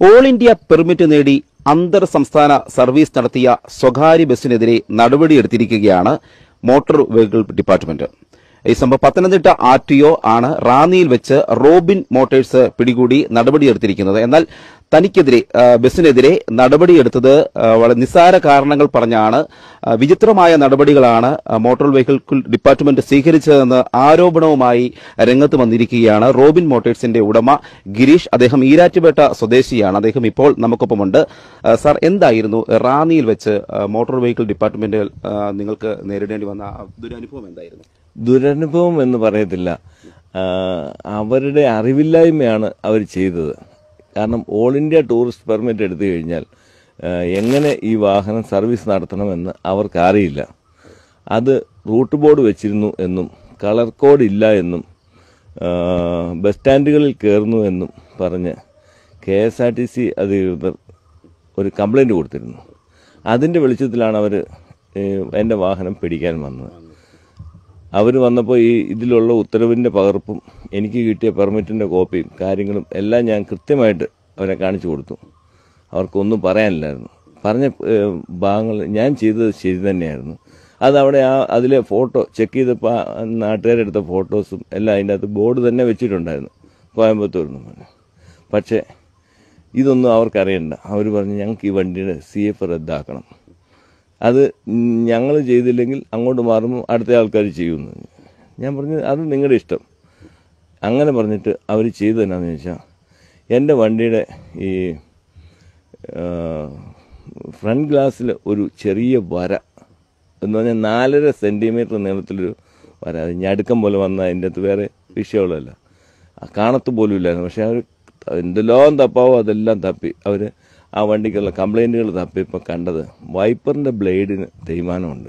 All India permit നേടി അന്തർ സംസ്ഥാന സർവീസ് നടത്തിയ സ്വകാര്യ ബസ്സിനെതിരെ നടപടിയെടുത്തിരിക്കുകയാണ് മോട്ടോർ വെഹിക്കിൾ ഡിപ്പാർട്ട്മെന്റ് ഈ സംഭവം പത്തനംതിട്ട ആർ ടി ഒ ആണ് റാന്നിയിൽ വെച്ച് റോബിൻ മോട്ടോഴ്സ് പിടികൂടി നടപടിയെടുത്തിരിക്കുന്നത് എന്നാൽ തനിക്കെതിരെ ആ, ബസ്സിനെതിരെ നടപടിയെടുത്തത് ആ, വളരെ നിസ്സാര കാരണങ്ങൾ പറഞ്ഞാണ് ആ, വിചിത്രമായ നടപടികളാണ് ആ, മോട്ടോർ വെഹിക്കിൾ ഡിപ്പാർട്ട്മെന്റ് സ്വീകരിച്ചതെന്ന് ആരോപണവുമായി രംഗത്ത് വന്നിരിക്കുകയാണ് റോബിൻ മോട്ടോഴ്സിന്റെ ഉടമ ഗിരീഷ് അദ്ദേഹം ഈരാറ്റുപേട്ട സ്വദേശിയാണ് അദ്ദേഹം ഇപ്പോൾ നമുക്കൊപ്പമുണ്ട് ആ, സാർ എന്തായിരുന്നു റാന്നിയിൽ വെച്ച് ആ, മോട്ടോർ വെഹിക്കിൾ ഡിപ്പാർട്ട്മെന്റിൽ ആ, നിങ്ങൾക്ക് നേരിടേണ്ടി വന്ന ആ ദുരനുഭവം എന്തായിരുന്നു ദുരനുഭവം എന്ന് പറയത്തില്ല ആ, അവരുടെ അറിവില്ലായ്മയാണ് അവർ ചെയ്തത് കാരണം ഓൾ ഇന്ത്യ ടൂറിസ്റ്റ് പെർമിറ്റ് എടുത്തു കഴിഞ്ഞാൽ ആ, എങ്ങനെ ഈ വാഹനം സർവീസ് നടത്തണമെന്ന് അവർക്ക് അറിയില്ല അത് റൂട്ട് ബോർഡ് വെച്ചിരുന്നു എന്നും കളർ കോഡ് ഇല്ല എന്നും ആ, ബസ് സ്റ്റാൻഡുകളിൽ കയറുന്നു എന്നും പറഞ്ഞ് K S R T C അധികൃതർ ഒരു കംപ്ലൈൻറ്റ് കൊടുത്തിരുന്നു അതിൻ്റെ വെളിച്ചത്തിലാണ് അവർ എൻ്റെ വാഹനം പിടിക്കാൻ വന്നത് അവർ വന്നപ്പോൾ ഈ ഇതിലുള്ള ഉത്തരവിൻ്റെ പകർപ്പും എനിക്ക് കിട്ടിയ പെർമിറ്റിൻ്റെ കോപ്പിയും കാര്യങ്ങളും എല്ലാം ഞാൻ കൃത്യമായിട്ട് അവരെ കാണിച്ചു കൊടുത്തു അവർക്കൊന്നും പറയാനില്ലായിരുന്നു പറഞ്ഞ ഏഹ്, ഭാഗങ്ങൾ ഞാൻ ചെയ്തത് ശരി തന്നെയായിരുന്നു അത് അവിടെ ആ അതിലെ ഫോട്ടോ ചെക്ക് ചെയ്തപ്പോൾ ആ നാട്ടുകാരെടുത്ത ഫോട്ടോസും എല്ലാം അതിൻ്റെ അകത്ത് ബോർഡ് തന്നെ വെച്ചിട്ടുണ്ടായിരുന്നു കോയമ്പത്തൂർ എന്ന് പറഞ്ഞു പക്ഷേ ഇതൊന്നും അവർക്കറിയണ്ട അവർ പറഞ്ഞു ഞങ്ങൾക്ക് ഈ വണ്ടിയുടെ സി എഫ് റദ്ദാക്കണം അത് ഞങ്ങൾ ചെയ്തില്ലെങ്കിൽ അങ്ങോട്ട് മാറുമ്പോൾ അടുത്ത ആൾക്കാർ ചെയ്യുമെന്ന് പറഞ്ഞു. ഞാൻ പറഞ്ഞു അത് നിങ്ങളുടെ ഇഷ്ടം അങ്ങനെ പറഞ്ഞിട്ട് അവർ ചെയ്തത് എന്നാന്ന് ചോദിച്ചാൽ എൻ്റെ വണ്ടിയുടെ ഈ ഫ്രണ്ട് ഗ്ലാസ്സിൽ ഒരു ചെറിയ വര എന്ന് പറഞ്ഞാൽ നാലര സെൻറ്റിമീറ്റർ നീളത്തിലൊരു വര അത് ഞടുക്കം പോലെ വന്ന അതിൻ്റെ അകത്ത് വേറെ വിഷയമുള്ളതല്ല ആ കാണത്ത് പോലും ഇല്ലായിരുന്നു പക്ഷെ അവർ എന്തെല്ലാം തപ്പാവോ അതെല്ലാം തപ്പി അവർ ആ വണ്ടിക്കുള്ള കംപ്ലൈൻറ്റുകൾ തപ്പിയപ്പോൾ കണ്ടത് വൈപ്പറിൻ്റെ ബ്ലേഡിന് തേയ്മാനമുണ്ട്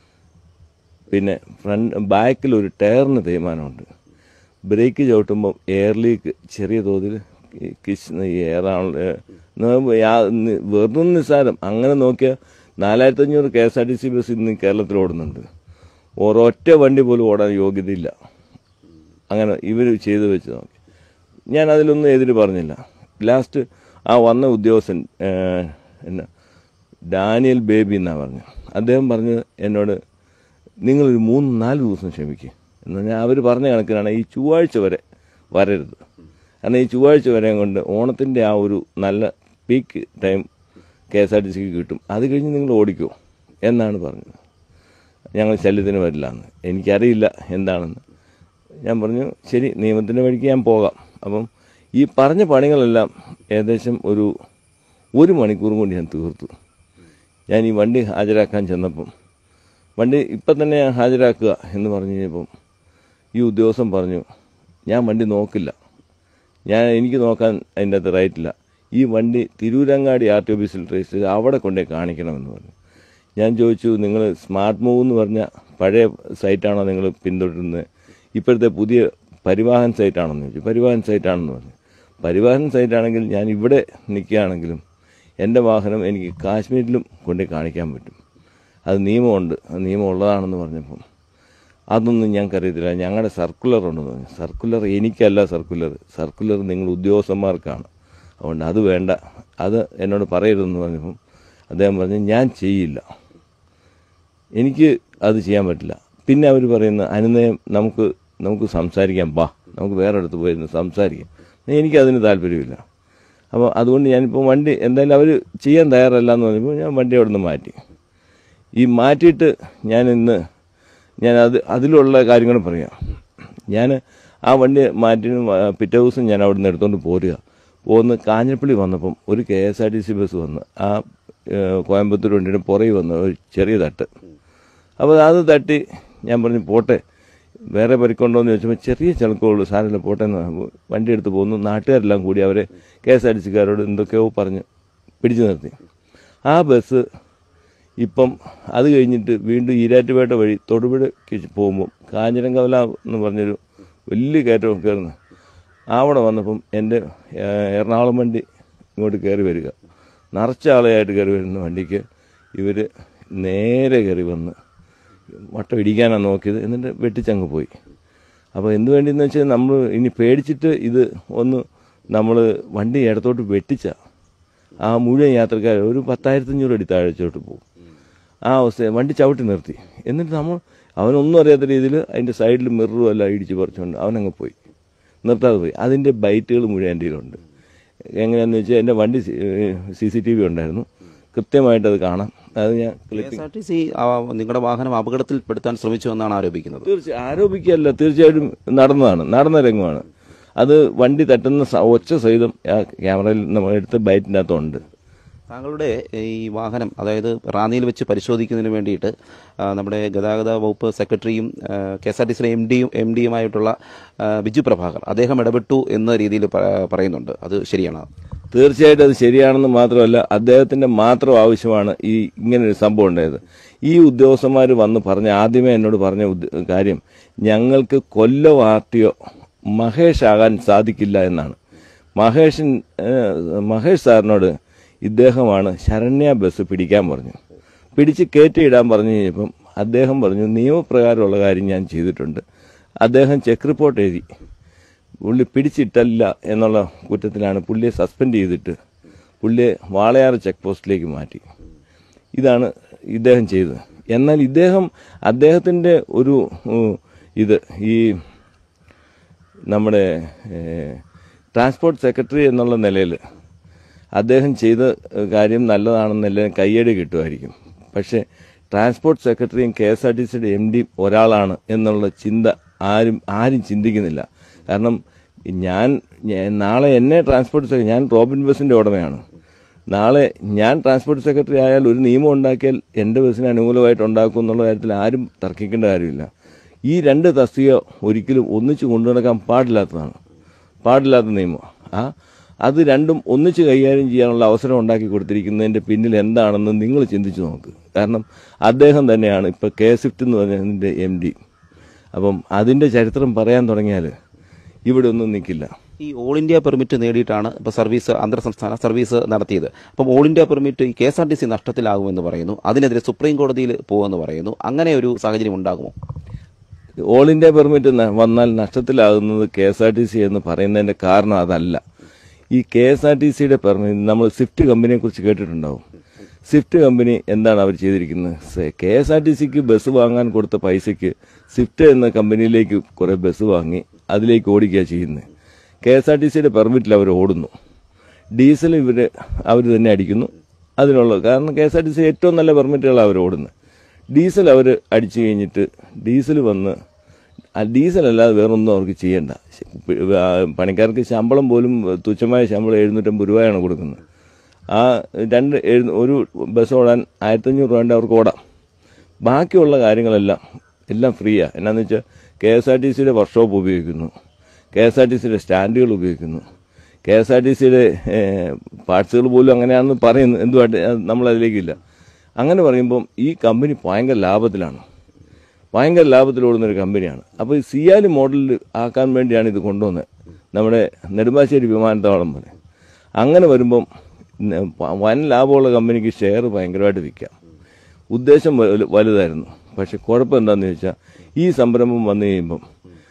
പിന്നെ ഫ്രണ്ട് ബാക്കിൽ ഒരു ടയറിന് തേയ്മാനമുണ്ട് ബ്രേക്ക് ചവിട്ടുമ്പോൾ എയർ ലീക്ക് ചെറിയ തോതിൽ ഈ കിസ് ഈ എയറാണ് വെറും നിസ്സാരം അങ്ങനെ നോക്കിയാൽ നാലായിരത്തി അഞ്ഞൂറ് K S R T C bus ഇന്ന് കേരളത്തിൽ ഓടുന്നുണ്ട് ഒരൊറ്റ വണ്ടി പോലും ഓടാൻ യോഗ്യതയില്ല അങ്ങനെ ഇവർ ചെയ്തു വെച്ച് നോക്കി ഞാൻ അതിലൊന്നും എതിര് പറഞ്ഞില്ല ലാസ്റ്റ് ആ വന്ന ഉദ്യോഗസ്ഥൻ ഏഹ്, എന്നാ ഡാനിയൽ ബേബി എന്നാ പറഞ്ഞു അദ്ദേഹം പറഞ്ഞത് എന്നോട് നിങ്ങളൊരു മൂന്ന് നാല് ദിവസം ക്ഷമിക്കുക എന്ന് പറഞ്ഞാൽ അവർ പറഞ്ഞ കണക്കിനാണ് ഈ ചൊവ്വാഴ്ച വരെ വരരുത് കാരണം ഈ ചൊവ്വാഴ്ച വരെ കൊണ്ട് ഓണത്തിൻ്റെ ആ ഒരു നല്ല peak time K S R T സിക്ക് കിട്ടും അത് കഴിഞ്ഞ് നിങ്ങൾ ഓടിക്കോ എന്നാണ് പറഞ്ഞത് ഞങ്ങൾ ശല്യത്തിന് വരില്ല എന്ന് എനിക്കറിയില്ല എന്താണെന്ന് ഞാൻ പറഞ്ഞു ശരി നിയമത്തിൻ്റെ വഴിക്ക് ഞാൻ പോകാം അപ്പം ഈ പറഞ്ഞ പണികളെല്ലാം ഏകദേശം ഒരു ഒരു മണിക്കൂർ കൊണ്ട് ഞാൻ തീർത്തു ഞാൻ ഈ വണ്ടി ഹാജരാക്കാൻ ചെന്നപ്പം വണ്ടി ഇപ്പം തന്നെ ഞാൻ ഹാജരാക്കുക എന്ന് പറഞ്ഞു കഴിഞ്ഞപ്പം ഈ ഉദ്യോഗസ്ഥൻ പറഞ്ഞു ഞാൻ വണ്ടി നോക്കില്ല ഞാൻ എനിക്ക് നോക്കാൻ അതിൻ്റെ അകത്ത് റൈറ്റില്ല ഈ വണ്ടി തിരൂരങ്ങാടി ആർ ടി ഓഫീസിൽ രജിസ്റ്റർ ചെയ്ത് അവിടെ കൊണ്ടേ കാണിക്കണമെന്ന് പറഞ്ഞു ഞാൻ ചോദിച്ചു നിങ്ങൾ സ്മാർട്ട് മൂവ് എന്ന് പറഞ്ഞ പഴയ സൈറ്റാണോ നിങ്ങൾ പിന്തുടരുന്നത് ഇപ്പോഴത്തെ പുതിയ പരിവാഹൻ സൈറ്റാണെന്ന് ചോദിച്ചു പരിവാഹൻ സൈറ്റാണെന്ന് പറഞ്ഞു പരിവാഹൻ സൈറ്റാണെങ്കിൽ ഞാൻ ഇവിടെ നിൽക്കുകയാണെങ്കിലും എൻ്റെ വാഹനം എനിക്ക് കാശ്മീരിലും കൊണ്ടേ കാണിക്കാൻ പറ്റും അത് നിയമമുണ്ട് അത് നിയമം ഉള്ളതാണെന്ന് പറഞ്ഞപ്പം അതൊന്നും ഞങ്ങൾക്കറിയത്തില്ല ഞങ്ങളുടെ സർക്കുലർ ഉണ്ടെന്ന് പറഞ്ഞു സർക്കുലർ എനിക്കല്ല സർക്കുലർ സർക്കുലർ നിങ്ങൾ ഉദ്യോഗസ്ഥന്മാർക്കാണ് അതുകൊണ്ട് അത് വേണ്ട അത് എന്നോട് പറയരുതെന്ന് പറഞ്ഞപ്പം അദ്ദേഹം പറഞ്ഞു ഞാൻ ചെയ്യില്ല എനിക്ക് അത് ചെയ്യാൻ പറ്റില്ല പിന്നെ അവർ പറയുന്ന അനുനയം നമുക്ക് നമുക്ക് സംസാരിക്കാം വാ നമുക്ക് വേറെ അടുത്ത് പോയിരുന്ന് സംസാരിക്കാം എനിക്കതിന് താല്പര്യമില്ല അപ്പോൾ അതുകൊണ്ട് ഞാനിപ്പോൾ വണ്ടി എന്തായാലും അവർ ചെയ്യാൻ തയ്യാറല്ല എന്ന് പറഞ്ഞപ്പോൾ ഞാൻ വണ്ടി അവിടെ നിന്ന് മാറ്റി ഈ മാറ്റിയിട്ട് ഞാൻ ഇന്ന് ഞാൻ അത് അതിലുള്ള കാര്യങ്ങൾ പറയാം ഞാൻ ആ വണ്ടി മാറ്റി പിറ്റേ ദിവസം ഞാൻ അവിടെ നിന്ന് എടുത്തുകൊണ്ട് പോരുക പോന്ന് കാഞ്ഞപ്പള്ളി വന്നപ്പം ഒരു K S R T C bus വന്ന് ആ ഏഹ്, കോയമ്പത്തൂർ വണ്ടിയുടെ പുറകെ വന്ന് ഒരു ചെറിയ തട്ട് അപ്പോൾ അത് തട്ടി ഞാൻ പറഞ്ഞു പോട്ടെ വേറെ പരിക്കുണ്ടോ എന്ന് ചോദിച്ചപ്പോൾ ചെറിയ ചിലക്കുള്ളൂ സാരമില്ല പോട്ടെ എന്ന് പറഞ്ഞു. വണ്ടി എടുത്ത് പോന്നു നാട്ടുകാരെല്ലാം കൂടി അവരെ കെ എസ് ആർ ടി സിക്കാരോട് എന്തൊക്കെയോ പറഞ്ഞ് പിടിച്ചു നിർത്തി ആ ബസ് ഇപ്പം അത് കഴിഞ്ഞിട്ട് വീണ്ടും ഈരാറ്റുപേട്ട വഴി തൊടുപുഴയ്ക്ക് പോകുമ്പം കാഞ്ഞിരങ്കവല എന്ന് പറഞ്ഞൊരു വലിയ കയറ്റം കയറുന്നു അവിടെ വന്നപ്പം എൻ്റെ ഏഹ്, എറണാകുളം വണ്ടി ഇങ്ങോട്ട് കയറി വരിക നിറച്ച ആളെയായിട്ട് കയറി വരുന്ന വണ്ടിക്ക് ഇവർ നേരെ കയറി വന്ന് വട്ടം ഇടിക്കാനാണ് നോക്കിയത് എന്നിട്ട് വെട്ടിച്ചങ്ങ് പോയി അപ്പോൾ എന്ത് വേണ്ടിയെന്ന് വെച്ചാൽ നമ്മൾ ഇനി പേടിച്ചിട്ട് ഇത് ഒന്ന് നമ്മൾ വണ്ടി ഇടത്തോട്ട് വെട്ടിച്ച ആ മുഴുവൻ യാത്രക്കാർ ഒരു പത്തായിരത്തഞ്ഞൂറ് അടി താഴോട്ട് പോകും ആ അവസ്ഥ വണ്ടി ചവിട്ടി നിർത്തി എന്നിട്ട് നമ്മൾ അവനൊന്നും അറിയാത്ത രീതിയിൽ അതിൻ്റെ സൈഡിൽ മിററും എല്ലാം ഇടിച്ച് പറിച്ചുകൊണ്ട് അവനങ്ങ് പോയി നിർത്താതെ പോയി അതിൻ്റെ ബൈറ്റുകൾ മുഴുവൻ എൻ്റെ കയ്യിലുണ്ട് എങ്ങനെയാണെന്ന് വെച്ചാൽ എൻ്റെ വണ്ടി സി സി ടി വി ഉണ്ടായിരുന്നു കൃത്യമായിട്ട് അത് കാണാം അത് ഞാൻ K clipping S R T C നിങ്ങളുടെ വാഹനം അപകടത്തിൽപ്പെടുത്താൻ ശ്രമിച്ചു എന്നാണ് ആരോപിക്കുന്നത് തീർച്ചയായും ആരോപിക്കുകയല്ല തീർച്ചയായിട്ടും നടന്നതാണ് നടന്ന രംഗമാണ് അത് വണ്ടി തട്ടുന്ന സ- ഒച്ച സഹിതം ആ ക്യാമറയിൽ നമ്മൾ എടുത്ത ബൈറ്റിൻ്റെ അകത്തുണ്ട് താങ്കളുടെ ഈ വാഹനം അതായത് റാന്നിയിൽ വെച്ച് പരിശോധിക്കുന്നതിന് വേണ്ടിയിട്ട് ആ, നമ്മുടെ ഗതാഗത വകുപ്പ് സെക്രട്ടറിയും കെ എസ് ആർ ടി സിയിലെ എം ഡിയും എം ഡിയുമായിട്ടുള്ള ആ, ബിജു പ്രഭാകർ അദ്ദേഹം ഇടപെട്ടു എന്ന രീതിയിൽ പ- പറയുന്നുണ്ട് അത് ശരിയാണ് തീർച്ചയായിട്ടും അത് ശരിയാണെന്ന് മാത്രമല്ല അദ്ദേഹത്തിന്റെ മാത്രം ആവശ്യമാണ് ഈ ഇങ്ങനെ ഒരു സംഭവം ഉണ്ടായത് ഈ ഉദ്യോഗസ്ഥന്മാർ വന്ന് പറഞ്ഞ ആദ്യമേ എന്നോട് പറഞ്ഞ ഉദ്യ- കാര്യം ഞങ്ങൾക്ക് Kollam R T O Mahesh ആകാൻ സാധിക്കില്ല എന്നാണ് മഹേഷൻ ഏഹ്, മഹേഷ് സാറിനോട് ഇദ്ദേഹമാണ് ശരണ്യ ബസ് പിടിക്കാൻ പറഞ്ഞു പിടിച്ച് കയറ്റിയിടാൻ പറഞ്ഞു കഴിഞ്ഞപ്പം അദ്ദേഹം പറഞ്ഞു നിയമപ്രകാരമുള്ള കാര്യം ഞാൻ ചെയ്തിട്ടുണ്ട് അദ്ദേഹം ചെക്ക് റിപ്പോർട്ട് എഴുതി പുള്ളി പിടിച്ചിട്ടല്ല എന്നുള്ള കുറ്റത്തിലാണ് പുള്ളിയെ സസ്പെൻഡ് ചെയ്തിട്ട് പുള്ളിയെ വാളയാർ ചെക്ക് പോസ്റ്റിലേക്ക് മാറ്റി ഇതാണ് ഇദ്ദേഹം ചെയ്തത് എന്നാൽ ഇദ്ദേഹം അദ്ദേഹത്തിൻ്റെ ഒരു ഉം, ഇത് ഈ നമ്മുടെ ഏഹ്, ട്രാൻസ്പോർട്ട് സെക്രട്ടറി എന്നുള്ള നിലയിൽ അദ്ദേഹം ചെയ്ത ഏഹ്, കാര്യം നല്ലതാണെന്നല്ല കയ്യടി കിട്ടുമായിരിക്കും പക്ഷേ ട്രാൻസ്പോർട്ട് സെക്രട്ടറിയും കെ എസ് ആർ ടി സിയുടെ എം ഡിയും ഒരാളാണ് എന്നുള്ള ചിന്ത ആരും ആരും ചിന്തിക്കുന്നില്ല കാരണം ഞാൻ ഞാൻ- നാളെ എന്നെ ട്രാൻസ്പോർട്ട് സെക്രട്ടറി ഞാൻ റോബിൻ ബസിന്റെ ഉടമയാണ് നാളെ ഞാൻ ട്രാൻസ്പോർട്ട് സെക്രട്ടറി ആയാൽ ഒരു നിയമം ഉണ്ടാക്കിയാൽ എൻ്റെ ബസ്സിന് അനുകൂലമായിട്ട് ഉണ്ടാക്കും എന്നുള്ള കാര്യത്തിൽ ആരും തർക്കിക്കേണ്ട കാര്യമില്ല ഈ രണ്ട് തസ്തിക ഒരിക്കലും ഒന്നിച്ചു കൊണ്ടു നടക്കാൻ പാടില്ലാത്തതാണ് പാടില്ലാത്ത നിയമം ആ അത് രണ്ടും ഒന്നിച്ച് കൈകാര്യം ചെയ്യാനുള്ള അവസരം ഉണ്ടാക്കി കൊടുത്തിരിക്കുന്നതിന്റെ പിന്നിൽ എന്താണെന്ന് നിങ്ങൾ ചിന്തിച്ചു നോക്ക് കാരണം അദ്ദേഹം തന്നെയാണ് ഇപ്പോൾ കെ സ്വിഫ്റ്റ് എന്ന് പറഞ്ഞതിൻ്റെ എം ഡി അപ്പം അതിൻ്റെ ചരിത്രം പറയാൻ തുടങ്ങിയാൽ ഇവിടെ ഒന്നും നിൽക്കില്ല ഈ ഓൾ ഇന്ത്യ പെർമിറ്റ് നേടിയിട്ടാണ് ഇപ്പോൾ സർവീസ് അന്തർ സംസ്ഥാന സർവീസ് നടത്തിയത് അപ്പം ഓൾ ഇന്ത്യ പെർമിറ്റ് ഈ K S R T C നഷ്ടത്തിലാകുമെന്ന് പറയുന്നു അതിനെതിരെ സുപ്രീം കോടതിയിൽ പോകുമെന്ന് പറയുന്നു അങ്ങനെ ഒരു സാഹചര്യം ഉണ്ടാകുമോ ഓൾ ഇന്ത്യ പെർമിറ്റ് ന- വന്നാൽ നഷ്ടത്തിലാകുന്നത് K S R T C എന്ന് പറയുന്നതിന്റെ കാരണം അതല്ല ഈ കെ എസ് ആർ ടി സിയുടെ പെർമിറ്റ് നമ്മൾ സ്വിഫ്റ്റ് കമ്പനിയെ കുറിച്ച് കേട്ടിട്ടുണ്ടാവും സ്വിഫ്റ്റ് കമ്പനി എന്താണ് അവർ ചെയ്തിരിക്കുന്നത് കെ എസ് ആർ ടി സിക്ക് ബസ് വാങ്ങാൻ കൊടുത്ത പൈസയ്ക്ക് സ്വിഫ്റ്റ് എന്ന കമ്പനിയിലേക്ക് കുറെ ബസ് വാങ്ങി അതിലേക്ക് ഓടിക്കുക ചെയ്യുന്നത് കെ എസ് ആർ ടി സിയുടെ പെർമിറ്റിൽ അവർ ഓടുന്നു ഡീസൽ ഇവർ അവർ തന്നെ അടിക്കുന്നു അതിനുള്ള കാരണം K S R T C ഏറ്റവും നല്ല പെർമിറ്റുകളാണ് അവർ ഓടുന്നത് ഡീസൽ അവർ അടിച്ചു കഴിഞ്ഞിട്ട് ഡീസൽ വന്ന് ആ ഡീസൽ അല്ലാതെ വേറൊന്നും അവർക്ക് ചെയ്യണ്ട ആ പണിക്കാർക്ക് ശമ്പളം പോലും തുച്ഛമായ ശമ്പളം എഴുന്നൂറ്റമ്പത് രൂപയാണ് കൊടുക്കുന്നത് ആ രണ്ട് എഴുന്ന- ഒരു ബസ് ഓടാൻ ആയിരത്തഞ്ഞൂറ് രൂപ അവർക്ക് ഓടാം ബാക്കിയുള്ള കാര്യങ്ങളെല്ലാം എല്ലാം ഫ്രീയാണ് എന്നാന്ന് വെച്ചാൽ കെ എസ് ആർ ടി സിയുടെ വർക്ക്ഷോപ്പ് ഉപയോഗിക്കുന്നു കെ എസ് ആർ ടി സിയുടെ സ്റ്റാൻഡുകൾ ഉപയോഗിക്കുന്നു കെ എസ് ആർ ടി സിയുടെ പാർട്സുകൾ പോലും അങ്ങനെയാണെന്ന് പറയുന്നു എന്തുമായിട്ട് നമ്മളതിലേക്കില്ല അങ്ങനെ പറയുമ്പം ഈ കമ്പനി ഭയങ്കര ലാഭത്തിലാണ് ഭയങ്കര ലാഭത്തിൽ ഓടുന്ന ഒരു കമ്പനിയാണ് അപ്പോൾ ഈ സിയാലി മോഡലിൽ ആക്കാൻ വേണ്ടിയാണ് ഇത് കൊണ്ടുവന്നത് നമ്മുടെ നെടുമ്പാശ്ശേരി വിമാനത്താവളം പോലെ അങ്ങനെ വരുമ്പം ന- വൻ ലാഭമുള്ള കമ്പനിക്ക് ഷെയർ ഭയങ്കരമായിട്ട് വിൽക്കാം ഉദ്ദേശം വലു- വലുതായിരുന്നു പക്ഷെ കുഴപ്പം എന്താണെന്ന് ചോദിച്ചാൽ ഈ സംരംഭം വന്നു കഴിയുമ്പം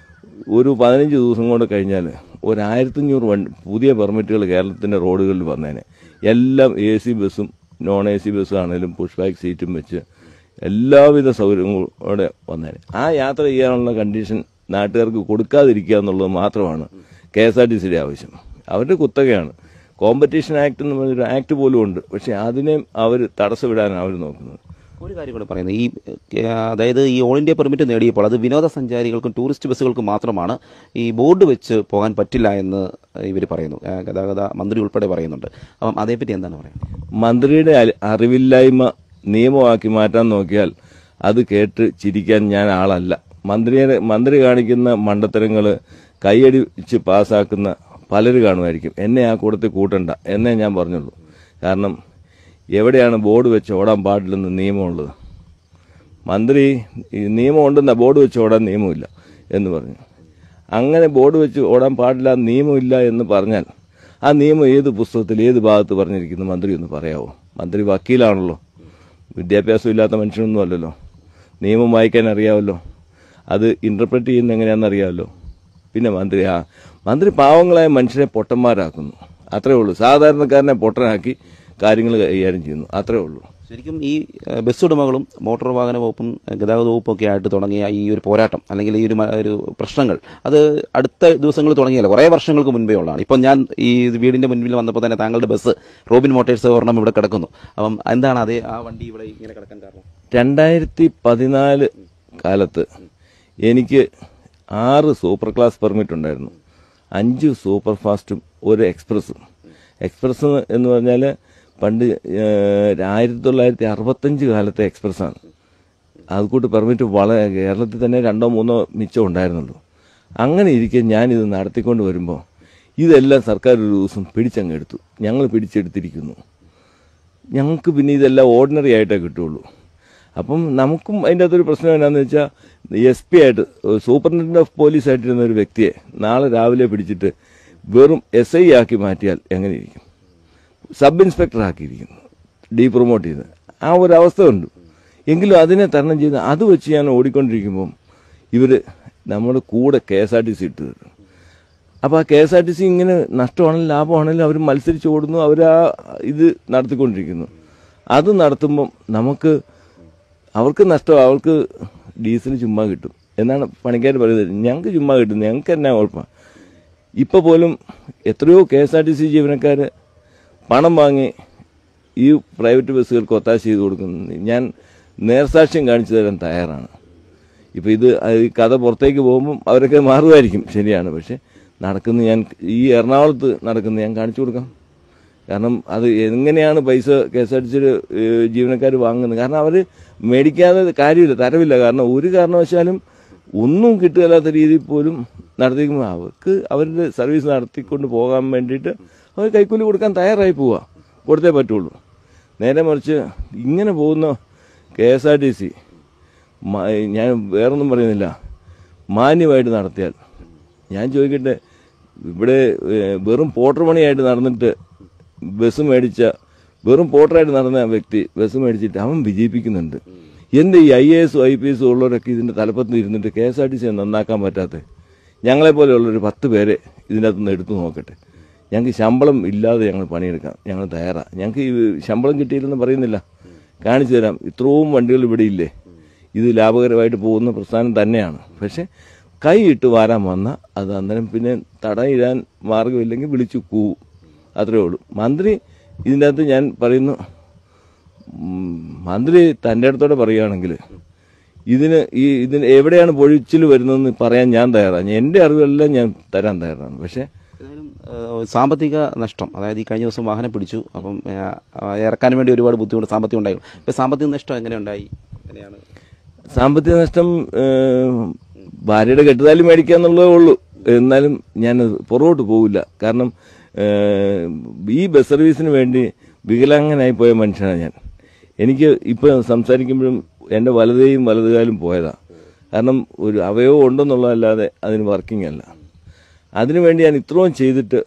ഒരു പതിനഞ്ച് ദിവസം കൊണ്ട് കഴിഞ്ഞാൽ ഒരു ആയിരത്തഞ്ഞൂറ് വണ്ടി പുതിയ പെർമിറ്റുകൾ കേരളത്തിൻ്റെ റോഡുകളിൽ വന്നേനെ എല്ലാം എ സി ബസ്സും നോൺ എ സി ബസ്സും ആണെങ്കിലും പുഷ് ബാക്ക് സീറ്റും വെച്ച് എല്ലാവിധ സൗകര്യങ്ങളോടെ വന്നേനെ ആ യാത്ര ചെയ്യാനുള്ള കണ്ടീഷൻ നാട്ടുകാർക്ക് കൊടുക്കാതിരിക്കുക എന്നുള്ളത് മാത്രമാണ് കെ എസ് ആർ ടി സിയുടെ ആവശ്യം അവരുടെ കുത്തകയാണ് കോമ്പറ്റീഷൻ ആക്ട് എന്ന് പറഞ്ഞൊരു ആക്ട് പോലും ഉണ്ട് പക്ഷെ അതിനെയും അവർ തടസ്സമിടാനാണ് അവർ നോക്കുന്നത് ഒരു കാര്യം കൂടെ പറയുന്നത് ഈ ഏ, അതായത് ഈ ഓൾ ഇന്ത്യ പെർമിറ്റ് നേടിയപ്പോൾ അത് വിനോദസഞ്ചാരികൾക്കും ടൂറിസ്റ്റ് ബസ്സുകൾക്കും മാത്രമാണ് ഈ ബോർഡ് വെച്ച് പോകാൻ പറ്റില്ല എന്ന് ഇവർ പറയുന്നു ഏ, ഗതാഗത മന്ത്രി ഉൾപ്പെടെ പറയുന്നുണ്ട് അപ്പം അതേപ്പറ്റി എന്താണ് പറയുന്നത് മന്ത്രിയുടെ അല- അറിവില്ലായ്മ നിയമമാക്കി മാറ്റാൻ നോക്കിയാൽ അത് കേട്ട് ചിരിക്കാൻ ഞാൻ ആളല്ല മന്ത്രിയെ മന്ത്രി കാണിക്കുന്ന മണ്ടത്തരങ്ങൾ കൈയടിച്ച് പാസ്സാക്കുന്ന പലര് കാണുമായിരിക്കും എന്നെ ആ കൂട്ടത്തിൽ കൂട്ടണ്ട എന്നേ ഞാൻ പറഞ്ഞുള്ളൂ കാരണം എവിടെയാണ് ബോർഡ് വെച്ച് ഓടാൻ പാടില്ലെന്ന് നിയമമുള്ളത് മന്ത്രി ഈ നിയമം ഉണ്ടെന്ന ബോർഡ് വെച്ച് ഓടാൻ നിയമമില്ല എന്ന് പറഞ്ഞു അങ്ങനെ ബോർഡ് വെച്ച് ഓടാൻ പാടില്ല നിയമമില്ല എന്ന് പറഞ്ഞാൽ ആ നിയമം ഏത് പുസ്തകത്തിൽ ഏത് ഭാഗത്ത് പറഞ്ഞിരിക്കുന്നു മന്ത്രി ഒന്ന് പറയാവോ മന്ത്രി വക്കീലാണല്ലോ വിദ്യാഭ്യാസം ഇല്ലാത്ത മനുഷ്യനൊന്നും അല്ലല്ലോ നിയമം വായിക്കാൻ അറിയാമല്ലോ അത് ഇന്റർപ്രറ്റ് ചെയ്യുന്ന എങ്ങനെയാണെന്ന് അറിയാമല്ലോ പിന്നെ മന്ത്രി ആ മന്ത്രി പാവങ്ങളായ മനുഷ്യരെ പൊട്ടന്മാരാക്കുന്നു അത്രേ ഉള്ളൂ സാധാരണക്കാരനെ പൊട്ടനാക്കി കാര്യങ്ങൾ കൈകാര്യം ചെയ്യുന്നു അത്രേ ഉള്ളൂ ശരിക്കും ഈ ഏഹ്, ബസ് ഉടമകളും മോട്ടോർ വാഹന വകുപ്പും ഏഹ്, ഗതാഗത വകുപ്പും ഒക്കെ ആയിട്ട് തുടങ്ങിയ ഈ ഒരു പോരാട്ടം അല്ലെങ്കിൽ ഈ ഒരു മ- ഒരു പ്രശ്നങ്ങൾ അത് അടുത്ത ദിവസങ്ങളിൽ തുടങ്ങിയല്ല കുറേ വർഷങ്ങൾക്ക് മുൻപേ ഉള്ളതാണ് ഇപ്പം ഞാൻ ഈ വീടിന്റെ മുൻപിൽ വന്നപ്പോൾ തന്നെ താങ്കളുടെ ബസ് റോബിൻ മോട്ടേഴ്സ് ഒരെണ്ണം ഇവിടെ കിടക്കുന്നു അപ്പം എന്താണ് അതേ ആ വണ്ടി ഇവിടെ ഇങ്ങനെ കിടക്കാൻ കാരണം രണ്ടായിരത്തി പതിനാല് കാലത്ത് എനിക്ക് ആറ് സൂപ്പർ ക്ലാസ് പെർമിറ്റ് ഉണ്ടായിരുന്നു അഞ്ച് സൂപ്പർ ഫാസ്റ്റും ഒരു എക്സ്പ്രസ്സും എക്സ്പ്രസ് എന്ന് പറഞ്ഞാൽ പണ്ട് ഏഹ്, ആയിരത്തി തൊള്ളായിരത്തി അറുപത്തഞ്ച് കാലത്തെ എക്സ്പ്രസ്സാണ് അതുകൂട്ട് പെർമിറ്റ് വളരെ കേരളത്തിൽ തന്നെ രണ്ടോ മൂന്നോ മിച്ചം ഉണ്ടായിരുന്നുള്ളൂ അങ്ങനെ ഇരിക്കെ ഞാനിത് നടത്തിക്കൊണ്ട് വരുമ്പോൾ ഇതെല്ലാം സർക്കാർ ഒരു ദിവസം പിടിച്ചങ്ങ് എടുത്തു ഞങ്ങൾ പിടിച്ചെടുത്തിരിക്കുന്നു ഞങ്ങൾക്ക് പിന്നെ ഇതെല്ലാം ഓർഡിനറി ആയിട്ടേ കിട്ടുള്ളൂ അപ്പം നമുക്കും അതിൻ്റെ അകത്തൊരു പ്രശ്നം എന്നാന്ന് വെച്ചാൽ എസ് പി ആയിട്ട് സൂപ്രണ്ടന്റ് ഓഫ് പോലീസ് ആയിട്ടിരുന്ന ഒരു വ്യക്തിയെ നാളെ രാവിലെ പിടിച്ചിട്ട് വെറും എസ് ഐ ആക്കി മാറ്റിയാൽ എങ്ങനെ ഇരിക്കും സബ് ഇൻസ്പെക്ടർ ആക്കിയിരിക്കുന്നു ഡീ പ്രൊമോട്ട് ചെയ്ത് ആ ഒരു അവസ്ഥ ഉണ്ട് എങ്കിലും അതിനെ തരണം ചെയ്ത് അത് വെച്ച് ഞാൻ ഓടിക്കൊണ്ടിരിക്കുമ്പം ഇവർ നമ്മുടെ കൂടെ K S R T C ഇട്ട് തരും അപ്പോൾ ആ K S R T C ഇങ്ങനെ നഷ്ടമാണെങ്കിലും ലാഭമാണെങ്കിലും അവർ മത്സരിച്ച് ഓടുന്നു അവർ ആ ഇത് നടത്തിക്കൊണ്ടിരിക്കുന്നു അത് നടത്തുമ്പം നമുക്ക് അവർക്ക് നഷ്ടം അവർക്ക് ഡീസൽ ചുമ്മാ കിട്ടും എന്നാണ് പണിക്കാർ പറയുന്നത് ഞങ്ങൾക്ക് ചുമ്മാ കിട്ടും ഞങ്ങൾക്ക് എന്നാ കുഴപ്പം ഇപ്പോൾ പോലും എത്രയോ K S R T C ജീവനക്കാർ പണം വാങ്ങി ഈ പ്രൈവറ്റ് ബസ്സുകൾക്ക് ഒത്താശ ചെയ്ത് കൊടുക്കുന്നു ഞാൻ നേർസാക്ഷ്യം കാണിച്ചു തരാൻ തയ്യാറാണ് ഇപ്പം ഇത് അത് ഈ കഥ പുറത്തേക്ക് പോകുമ്പം അവരൊക്കെ മാറുമായിരിക്കും ശരിയാണ് പക്ഷെ നടക്കുന്ന ഞാൻ ഈ എറണാകുളത്ത് നടക്കുന്ന ഞാൻ കാണിച്ചു കൊടുക്കാം കാരണം അത് എങ്ങനെയാണ് പൈസ കെ എസ് ആർ ടി സിയുടെ ജീവനക്കാർ വാങ്ങുന്നത് കാരണം അവർ മേടിക്കാതെ കാര്യമില്ല തരവില്ല കാരണം ഒരു കാരണവശാലും ഒന്നും കിട്ടുകയില്ലാത്ത രീതിയിൽ പോലും നടത്തിക്കുമ്പോൾ അവർക്ക് അവരുടെ സർവീസ് നടത്തിക്കൊണ്ട് പോകാൻ വേണ്ടിയിട്ട് അവർ കൈക്കൂലി കൊടുക്കാൻ തയ്യാറായി പോവുക കൊടുത്തേ പറ്റുള്ളൂ നേരെ മറിച്ച് ഇങ്ങനെ പോകുന്ന K S R T C ഞാൻ വേറൊന്നും പറയുന്നില്ല മാന്യമായിട്ട് നടത്തിയാൽ ഞാൻ ചോദിക്കട്ടെ ഇവിടെ ഏഹ്, വെറും പോട്ടർ പണിയായിട്ട് നടന്നിട്ട് ബസ് മേടിച്ച വെറും പോട്ടറായിട്ട് നടന്ന വ്യക്തി ബസ് മേടിച്ചിട്ട് അവൻ വിജയിപ്പിക്കുന്നുണ്ട് എന്ത് ഈ ഐ എ എസും ഐ പി എസും ഉള്ളവരൊക്കെ ഇതിന്റെ തലപ്പത്ത് ഇരുന്നിട്ട് K S R T C നന്നാക്കാൻ പറ്റാത്ത ഞങ്ങളെ പോലെയുള്ളൊരു പത്ത് പേരെ ഇതിൻ്റെ അകത്തുനിന്ന് എടുത്തു നോക്കട്ടെ ഞങ്ങൾക്ക് ശമ്പളം ഇല്ലാതെ ഞങ്ങൾ പണിയെടുക്കാം ഞങ്ങൾ തയ്യാറാണ് ഞങ്ങൾക്ക് ഈ ശമ്പളം കിട്ടിയില്ലെന്ന് പറയുന്നില്ല കാണിച്ചു തരാം ഇത്രയും വണ്ടികൾ ഇവിടെ ഇല്ലേ ഇത് ലാഭകരമായിട്ട് പോകുന്ന പ്രസ്ഥാനം തന്നെയാണ് പക്ഷെ കൈ ഇട്ട് വാരാൻ വന്ന അത് അന്നേരം പിന്നെ തടയിടാൻ മാർഗമില്ലെങ്കിൽ വിളിച്ചു കൂവും അത്രേ ഉള്ളൂ മന്ത്രി ഇതിൻ്റെ അകത്ത് ഞാൻ പറയുന്നു ഉം, മന്ത്രി തൻ്റെ അടുത്തോടെ പറയുകയാണെങ്കിൽ ഇതിന് ഈ ഇതിന് എവിടെയാണ് പൊഴിച്ചിൽ വരുന്നതെന്ന് പറയാൻ ഞാൻ തയ്യാറാണ് എൻ്റെ അറിവെല്ലാം ഞാൻ തരാൻ തയ്യാറാണ് പക്ഷേ ഏതായാലും ഏഹ്, സാമ്പത്തിക നഷ്ടം അതായത് ഈ കഴിഞ്ഞ ദിവസം വാഹനം പിടിച്ചു അപ്പം ഏഹ്, ആ, ഇറക്കാൻ വേണ്ടി ഒരുപാട് ബുദ്ധിമുട്ട് സാമ്പത്തികം ഉണ്ടായി ഇപ്പം സാമ്പത്തിക നഷ്ടം എങ്ങനെ ഉണ്ടായി എങ്ങനെയാണ് സാമ്പത്തിക നഷ്ടം ഏഹ്, ഭാര്യയുടെ കെട്ടുതാലി മേടിക്കുക എന്നുള്ളതേ ഉള്ളൂ എന്നാലും ഞാൻ പുറകോട്ട് പോവില്ല കാരണം ഏഹ്, ഈ ബസ് സർവീസിന് വേണ്ടി വികലാംഗനായി പോയ മനുഷ്യനാണ് ഞാൻ എനിക്ക് ഇപ്പം സംസാരിക്കുമ്പോഴും എൻ്റെ വലതേയും വലതുകാലും പോയതാ കാരണം ഒരു അവയവം ഉണ്ടെന്നുള്ളതല്ലാതെ അതിന് വർക്കിംഗ് അല്ല അതിനുവേണ്ടി ഞാൻ ഇത്രയും ചെയ്തിട്ട്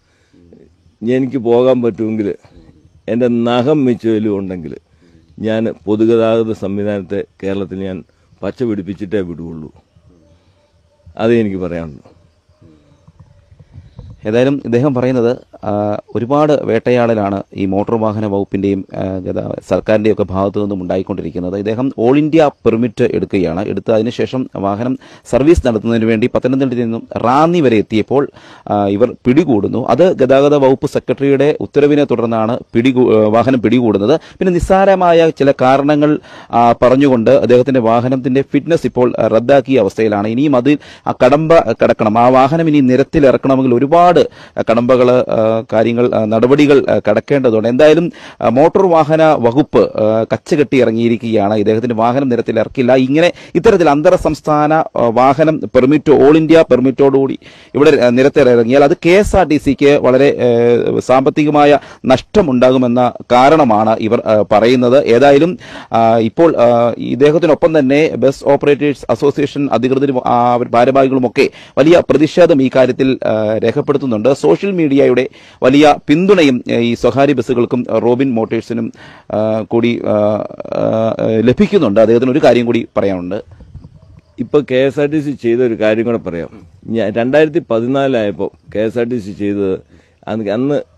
എനിക്ക് പോകാൻ പറ്റുമെങ്കിൽ എൻ്റെ നഖം മിച്ചയിലും ഉണ്ടെങ്കിൽ ഞാൻ പൊതുഗതാഗത സംവിധാനത്തെ കേരളത്തിൽ ഞാൻ പച്ച പിടിപ്പിച്ചിട്ടേ വിടുകയുള്ളൂ അതേ എനിക്ക് പറയാനുള്ളൂ ഏതായാലും ഇദ്ദേഹം പറയുന്നത് ആ, ഒരുപാട് വേട്ടയാടലാണ് ഈ മോട്ടോർ വാഹന വകുപ്പിന്റെയും ആ, ഗതാ- സർക്കാരിന്റെയും ഒക്കെ ഭാഗത്തു നിന്നും ഉണ്ടായിക്കൊണ്ടിരിക്കുന്നത് ഇദ്ദേഹം ഓൾ ഇന്ത്യ പെർമിറ്റ് എടുക്കുകയാണ് എടുത്ത് അതിനുശേഷം വാഹനം സർവീസ് നടത്തുന്നതിന് വേണ്ടി പത്തനംതിട്ടയിൽ നിന്നും റാന്നി വരെ എത്തിയപ്പോൾ ആ, ഇവർ പിടികൂടുന്നു അത് ഗതാഗത വകുപ്പ് സെക്രട്ടറിയുടെ ഉത്തരവിനെ തുടർന്നാണ് പിടികൂ ആ, വാഹനം പിടികൂടുന്നത് പിന്നെ നിസ്സാരമായ ചില കാരണങ്ങൾ ആ, പറഞ്ഞുകൊണ്ട് അദ്ദേഹത്തിന്റെ വാഹനത്തിന്റെ ഫിറ്റ്നസ് ഇപ്പോൾ ആ, റദ്ദാക്കിയ അവസ്ഥയിലാണ് ഇനിയും അതിൽ ആ കടമ്പ കടക്കണം ആ വാഹനം ഇനി നിരത്തിൽ ഇറക്കണമെങ്കിൽ ഒരുപാട് കടമ്പകൾ കാര്യങ്ങൾ ആ, നടപടികൾ ആ, കടക്കേണ്ടതുണ്ട് എന്തായാലും ആ, മോട്ടോർ വാഹന വകുപ്പ് ആ, കച്ചകെട്ടി ഇറങ്ങിയിരിക്കുകയാണ് ഇദ്ദേഹത്തിന്റെ വാഹനം നിരത്തിൽ ഇറക്കില്ല ഇങ്ങനെ ഇത്തരത്തിൽ അന്തർ സംസ്ഥാന ആ, വാഹനം പെർമിറ്റ് ഓൾ ഇന്ത്യ പെർമിറ്റോടുകൂടി ഇവിടെ ആ, നിരത്തിൽ ഇറങ്ങിയാൽ അത് കെ എസ് ആർ ടി സിക്ക് വളരെ ഏ, സാമ്പത്തികമായ നഷ്ടമുണ്ടാകുമെന്ന കാരണമാണ് ഇവർ ആ, പറയുന്നത് ഏതായാലും ആ, ഇപ്പോൾ ആ, ഇദ്ദേഹത്തിനൊപ്പം തന്നെ ബസ് ഓപ്പറേറ്റേഴ്സ് അസോസിയേഷൻ അധികൃതരും ആ, അവർ ഭാരവാഹികളുമൊക്കെ വലിയ പ്രതിഷേധം ഈ കാര്യത്തിൽ ആ, രേഖപ്പെടുത്തുന്നുണ്ട് സോഷ്യൽ മീഡിയയുടെ വലിയ പിന്തുണയും ആ, ഈ സ്വകാര്യ ബസ്സുകൾക്കും ആ, റോബിൻ മോട്ടേഴ്സിനും ആ, കൂടി ആ, ആ, ലഭിക്കുന്നുണ്ട് അദ്ദേഹത്തിന് ഒരു കാര്യം കൂടി പറയാനുണ്ട് ഇപ്പൊ K S R T C ചെയ്ത ഒരു കാര്യം കൂടെ പറയാം ഞാൻ രണ്ടായിരത്തി പതിനാലായപ്പോൾ K S R T C ചെയ്തത് അന്ന് അന്ന്